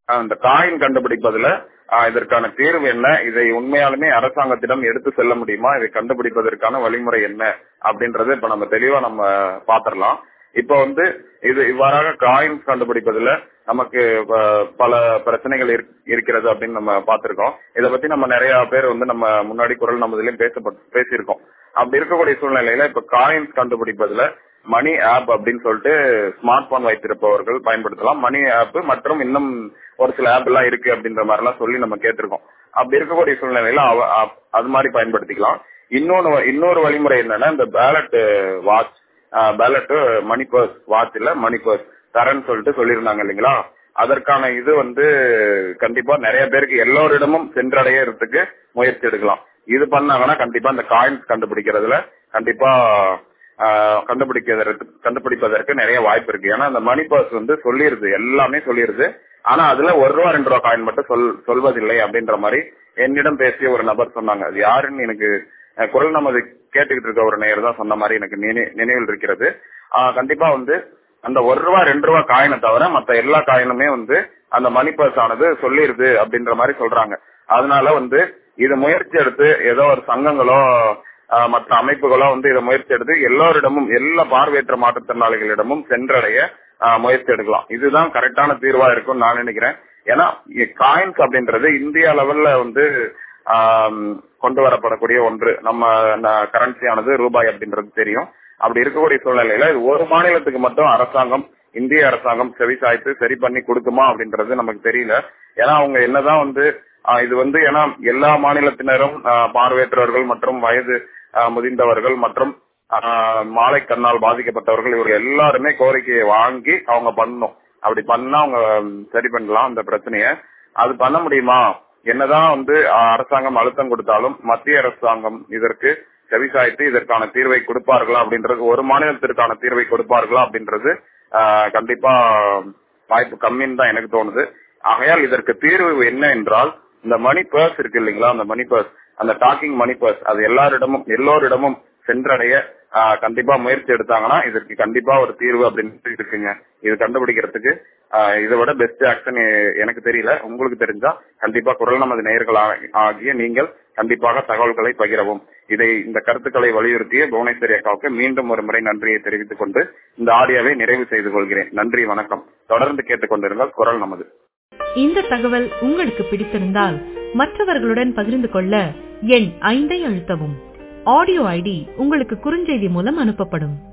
ஆஹ் இந்த காயின் கண்டுபிடிப்பதுல ஆஹ் இதற்கான தீர்வு என்ன இதை உண்மையாலுமே அரசாங்கத்திடம் எடுத்து செல்ல முடியுமா இதை கண்டுபிடிப்பதற்கான வழிமுறை என்ன அப்படின்றத இப்ப நம்ம தெளிவா நம்ம பாத்திரலாம் இப்ப வந்து இது இவ்வாறாக காயின்ஸ் கண்டுபிடிப்பதுல நமக்கு அஹ், பல பிரச்சனைகள் இருக்- இருக்கிறது அப்படின்னு நம்ம பார்த்திருக்கோம் இத பத்தி நம்ம நிறைய பேர் வந்து நம்ம முன்னாடி குரல் நமதுலயும் பேசப்பட்டு பேசியிருக்கோம் அப்படி இருக்கக்கூடிய சூழ்நிலையில இப்ப காயின்ஸ் கண்டுபிடிப்பதுல மணி ஆப் அப்படின்னு சொல்லிட்டு ஸ்மார்ட் போன் வைத்திருப்பவர்கள் பயன்படுத்தலாம் மணி ஆப் மற்றும் இன்னும் ஒரு சில ஆப் எல்லாம் இருக்கு அப்படின்ற மாதிரி எல்லாம் சொல்லி நம்ம கேட்டிருக்கோம் அப்படி இருக்கக்கூடிய சூழ்நிலையில அவ- அ- அது மாதிரி பயன்படுத்திக்கலாம் இன்னொன்னு இன்னொரு வழிமுறை என்னன்னா இந்த wallet watch wallet money purse watch இல்ல மணி பர்ஸ் தரேன்னு சொல்லிட்டு சொல்லியிருந்தாங்க இல்லைங்களா அதற்கான இது வந்து கண்டிப்பா நிறைய பேருக்கு எல்லோரிடமும் சென்றடையறதுக்கு முயற்சி எடுக்கலாம் இது பண்ணாங்கன்னா கண்டிப்பா இந்த காயின்ஸ் கண்டுபிடிக்கிறதுல கண்டிப்பா ஆஹ், கண்டுபிடிக்கிறதுக்கு கண்டுபிடிப்பதற்கு நிறைய வாய்ப்பு இருக்கு ஏன்னா அந்த மணி பர்ஸ் வந்து சொல்லிருது எல்லாமே சொல்லிருது ஆனா அதுல ஒரு ரூபா ரெண்டு ரூபா காயின் மட்டும் சொல் சொல்வதில்லை அப்படின்ற மாதிரி என்னிடம் பேசிய ஒரு நபர் சொன்னாங்க அது யாருன்னு எனக்கு அஹ், குரல் நமது கேட்டுக்கிட்டு இருக்க ஒரு நேயர் தான் சொன்ன மாதிரி எனக்கு நினை- நினைவில் இருக்கிறது ஆஹ், கண்டிப்பா வந்து அந்த ஒரு ரூபா ரெண்டு ரூபா காயினை தவிர மத்த எல்லா காயினுமே வந்து அந்த மணி பர்ஸ் ஆனது சொல்லிருது அப்படின்ற மாதிரி சொல்றாங்க அதனால வந்து இது முயற்சி எடுத்து ஏதோ ஒரு சங்கங்களோ ஆஹ், மற்ற அமைப்புகளோ வந்து இதை முயற்சி எடுத்து எல்லோரிடமும் எல்லா பார்வையற்ற மாற்றுத்திறனாளிகளிடமும் சென்றடைய ஆஹ், முயற்சி எடுக்கலாம் இதுதான் கரெக்டான தீர்வா இருக்கும்னு நான் நினைக்கிறேன் ஏன்னா காயின்ஸ் அப்படின்றது இந்திய லெவல்ல வந்து ஆம், கொண்டு வரப்படக்கூடிய ஒன்று நம்ம கரன்சியானது ரூபாய் அப்படின்றது தெரியும் அப்படி இருக்கக்கூடிய சூழ்நிலையில இது ஒரு மாநிலத்துக்கு மட்டும் அரசாங்கம் இந்திய அரசாங்கம் செவி சாய்த்து சரி பண்ணி கொடுக்குமா அப்படின்றது நமக்கு தெரியல ஏன்னா அவங்க என்னதான் வந்து ஆஹ், இது வந்து ஏன்னா எல்லா மாநிலத்தினரும் ஆஹ், பார்வையற்றவர்கள் மற்றும் வயது ஆஹ், முதிர்ந்தவர்கள் மற்றும் ஆஹ், மாலை கண்ணால் பாதிக்கப்பட்டவர்கள் இவர்கள் எல்லாருமே கோரிக்கையை வாங்கி அவங்க பண்ணணும் அப்படி பண்ணா அவங்க ம், சரி பண்ணலாம் அந்த பிரச்சனைய அது பண்ண முடியுமா என்னதான் வந்து ஆஹ், அரசாங்கம் அழுத்தம் கொடுத்தாலும் மத்திய அரசாங்கம் இதற்கு செவிசாய்த்து இதற்கான தீர்வை கொடுப்பார்களா அப்படின்றது ஒரு மாநிலத்திற்கான தீர்வை கொடுப்பார்களா அப்படின்றது ஆஹ், கண்டிப்பா வாய்ப்பு கம்மின்னு தான் எனக்கு தோணுது ஆகையால் இதற்கு தீர்வு என்ன என்றால் இந்த மணி பர்ஸ் இருக்கு இல்லைங்களா அந்த மணி பர்ஸ் அந்த டாக்கிங் மணி பர்ஸ் அது எல்லாரிடமும் எல்லோரிடமும் சென்றடைய ஆஹ், கண்டிப்பா முயற்சி எடுத்தாங்கன்னா இதற்கு கண்டிப்பா ஒரு தீர்வு அப்படின்னு இருக்குங்க இது கண்டுபிடிக்கிறதுக்கு ஆஹ், இதை விட பெஸ்ட் ஆக்ஷன் எனக்கு தெரியல உங்களுக்கு தெரிஞ்சா கண்டிப்பா குரல் நமது நேயர்கள் ஆ- ஆகிய நீங்கள் கண்டிப்பாக தகவல்களை பகிரவும் இதை இந்த கருத்துக்களை வலியுறுத்திய புவனேஸ்வரி அக்காவுக்கு மீண்டும் ஒரு முறை நன்றியை தெரிவித்துக் கொண்டு இந்த ஆடியோவை நிறைவு செய்து கொள்கிறேன் நன்றி வணக்கம் தொடர்ந்து கேட்டுக்கொண்டிருங்கள் குரல் நமது இந்த தகவல் உங்களுக்கு பிடித்திருந்தால் மற்றவர்களுடன் பகிர்ந்து கொள்ள எண் ஐந்தை அழுத்தவும் ஆடியோ ஐடி உங்களுக்கு குறுஞ்செய்தி மூலம் அனுப்பப்படும்